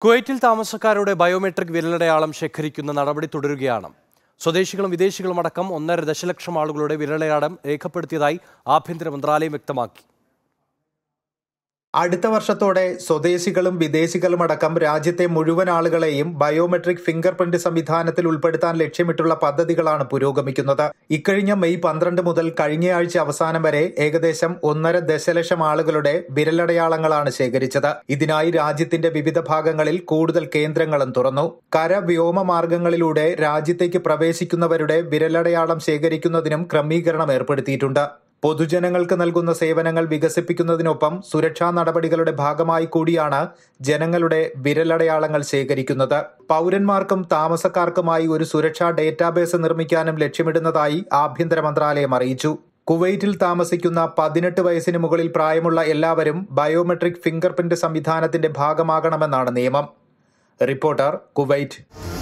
കുവൈറ്റിൽ താമസക്കാരുടെ ബയോമെട്രിക് വിരലടയാളം ശേഖരിക്കുന്ന നടപടി തുടരുകയാണ് സ്വദേശികളും വിദേശികളും അടക്കം ഒന്നര ദശലക്ഷം ആളുകളുടെ വിരലടയാളം രേഖപ്പെടുത്തിയതായി ആഭ്യന്തര മന്ത്രാലയം വ്യക്തമാക്കി അടുത്ത വർഷത്തോടെ സ്വദേശികളും വിദേശികളും അടക്കം രാജ്യത്തെ മുഴുവൻ ആളുകളെയും ബയോമെട്രിക് ഫിംഗർ പ്രിന്റ് സംവിധാനത്തിൽ ഉൾപ്പെടുത്താൻ ലക്ഷ്യമിട്ടുള്ള പദ്ധതികളാണ് പുരോഗമിക്കുന്നത് ഇക്കഴിഞ്ഞ മെയ് പന്ത്രണ്ട് മുതൽ കഴിഞ്ഞയാഴ്ച അവസാനം വരെ ഏകദേശം ഒന്നര ദശലക്ഷം ആളുകളുടെ വിരലടയാളങ്ങളാണ് ശേഖരിച്ചത് ഇതിനായി രാജ്യത്തിന്റെ വിവിധ ഭാഗങ്ങളിൽ കൂടുതൽ കേന്ദ്രങ്ങളും തുറന്നു കര വ്യോമ മാർഗങ്ങളിലൂടെ രാജ്യത്തേക്ക് പ്രവേശിക്കുന്നവരുടെ വിരലടയാളം ശേഖരിക്കുന്നതിനും ക്രമീകരണം ഏർപ്പെടുത്തിയിട്ടുണ്ട് പൊതുജനങ്ങൾക്ക് നൽകുന്ന സേവനങ്ങൾ വികസിപ്പിക്കുന്നതിനൊപ്പം സുരക്ഷാ നടപടികളുടെ ഭാഗമായി കൂടിയാണ് ജനങ്ങളുടെ വിരലടയാളങ്ങൾ ശേഖരിക്കുന്നത് പൗരന്മാർക്കും താമസക്കാർക്കുമായി ഒരു സുരക്ഷാ ഡേറ്റാബേസ് നിർമ്മിക്കാനും ലക്ഷ്യമിടുന്നതായി ആഭ്യന്തര മന്ത്രാലയം അറിയിച്ചു കുവൈറ്റിൽ താമസിക്കുന്ന പതിനെട്ട് വയസ്സിന് മുകളിൽ പ്രായമുള്ള എല്ലാവരും ബയോമെട്രിക് ഫിംഗർ പ്രിന്റ് സംവിധാനത്തിന്റെ ഭാഗമാകണമെന്നാണ് നിയമം റിപ്പോർട്ടർ കുവൈറ്റ്